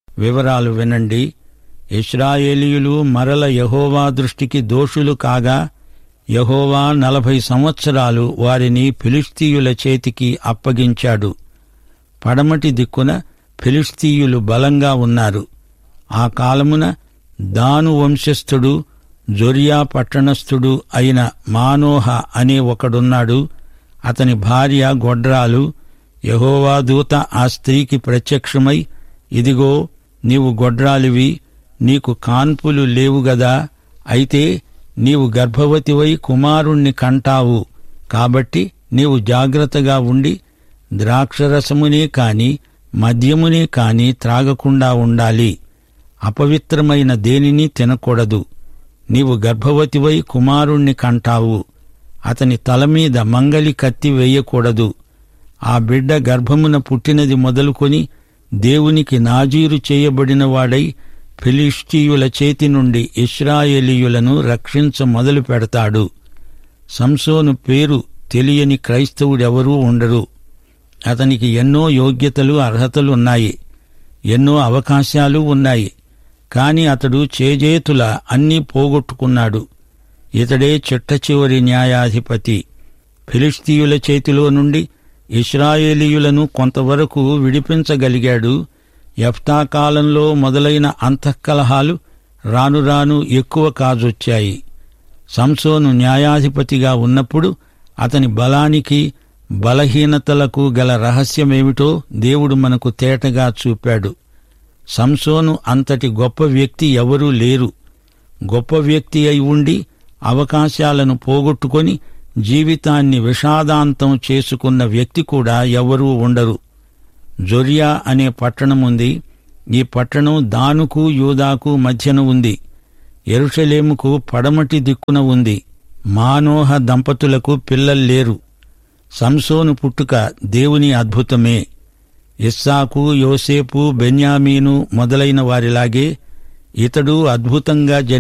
వివరాలు వినండి ఇస్రాయేలీయులు మరల యహోవా దృష్టికి దోషులు కాగా యహోవా నలభై సంవత్సరాలు వారిని ఫిలిస్తీయుల చేతికి అప్పగించాడు పడమటి దిక్కున ఫిలిస్తీయులు బలంగా ఉన్నారు ఆ కాలమున దాను వంశస్థుడు జొరియా పట్టణస్థుడు అయిన మానోహ అనే ఒకడున్నాడు అతని భార్య గొడ్రాలు యహోవా దూత ఆ స్త్రీకి ప్రత్యక్షమై ఇదిగో నీవు గొడ్రాలివి నీకు కాన్పులు లేవు గదా అయితే నీవు గర్భవతివై కుమారుణ్ణి కంటావు కాబట్టి నీవు జాగ్రత్తగా ఉండి ద్రాక్షరసమునే కాని మద్యమునే కాని త్రాగకుండా ఉండాలి అపవిత్రమైన దేనిని తినకూడదు నీవు గర్భవతివై కుమారుణ్ణి కంటావు అతని తల మీద మంగలి కత్తి వేయకూడదు ఆ బిడ్డ గర్భమున పుట్టినది మొదలుకొని దేవునికి నాజీరు చేయబడినవాడై ఫిలిష్తీయుల చేతి నుండి ఇస్రాయేలీయులను రక్షించ మొదలు పెడతాడు సంసోను పేరు తెలియని క్రైస్తవుడెవరూ ఉండరు అతనికి ఎన్నో యోగ్యతలు అర్హతలున్నాయి ఎన్నో అవకాశాలు ఉన్నాయి కాని అతడు చేజేతుల అన్నీ పోగొట్టుకున్నాడు ఇతడే చిట్ట చివరి న్యాయాధిపతి ఫిలిస్తీయుల చేతిలో నుండి ఇస్రాయేలీయులను కొంతవరకు విడిపించగలిగాడు యఫ్తా కాలంలో మొదలైన అంతఃకలహాలు రాను రాను ఎక్కువ కాజొచ్చాయి సంసోను న్యాయాధిపతిగా ఉన్నప్పుడు అతని బలానికి బలహీనతలకు గల రహస్యమేమిటో దేవుడు మనకు తేటగా చూపాడు సంసోను అంతటి గొప్ప వ్యక్తి ఎవరూ లేరు గొప్ప వ్యక్తి అయి ఉండి అవకాశాలను పోగొట్టుకొని జీవితాన్ని విషాదాంతం చేసుకున్న వ్యక్తి కూడా ఎవరూ ఉండరు జొరియా అనే పట్టణముంది ఈ పట్టణం దానుకు యూదాకు మధ్యన ఉంది ఎరుషలేముకు పడమటి దిక్కున ఉంది మానోహ దంపతులకు పిల్లల్లేరు సంసోను పుట్టుక దేవుని అద్భుతమే ఇస్సాకు యోసేపు బెన్యామీను మొదలైన వారిలాగే ఇతడు అద్భుతంగా